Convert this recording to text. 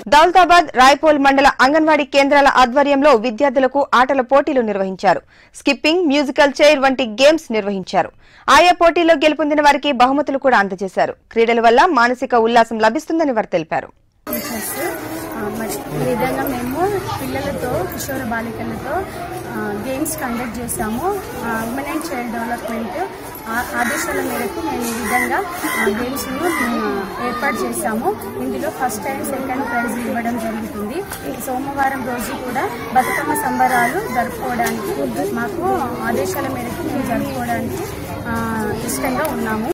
దౌలతాబాద్ రాయ్పోల్ మండల అంగన్వాడీ కేంద్రాల ఆధ్వర్యంలో విద్యార్థులకు ఆటల పోటీలు నిర్వహించారు స్కిప్పింగ్ మ్యూజికల్ చైర్ వంటి గేమ్స్ నిర్వహించారు ఆయా పోటీల్లో గెలుపొందిన వారికి బహుమతులు కూడా అందజేశారు క్రీడల వల్ల మానసిక ఉల్లాసం లభిస్తుందని వారు తెలిపారు టీచర్స్ ఆ, మరి ఈ విధంగా మేము పిల్లలతో కిషోర బాలికలతో ఆ, గేమ్స్ కండక్ట్ చేస్తాము ఉమెన్ చైల్డ్ డెవలప్మెంట్ ఆ- ఆదేశాల మేరకు మేము ఈ విధంగా ఆ, గేమ్స్ను ఆ, ఏర్పాటు చేస్తాము ఇందులో ఫస్ట్ టైం సెకండ్ ప్రైజ్ ఇవ్వడం జరుగుతుంది సోమవారం రోజు కూడా బతుకమ్మ సంబరాలు జరుపుకోవడానికి మాకు ఆదేశాల మేరకు మేము జరుపుకోవడానికి ఆ, ఇష్టంగా ఉన్నాము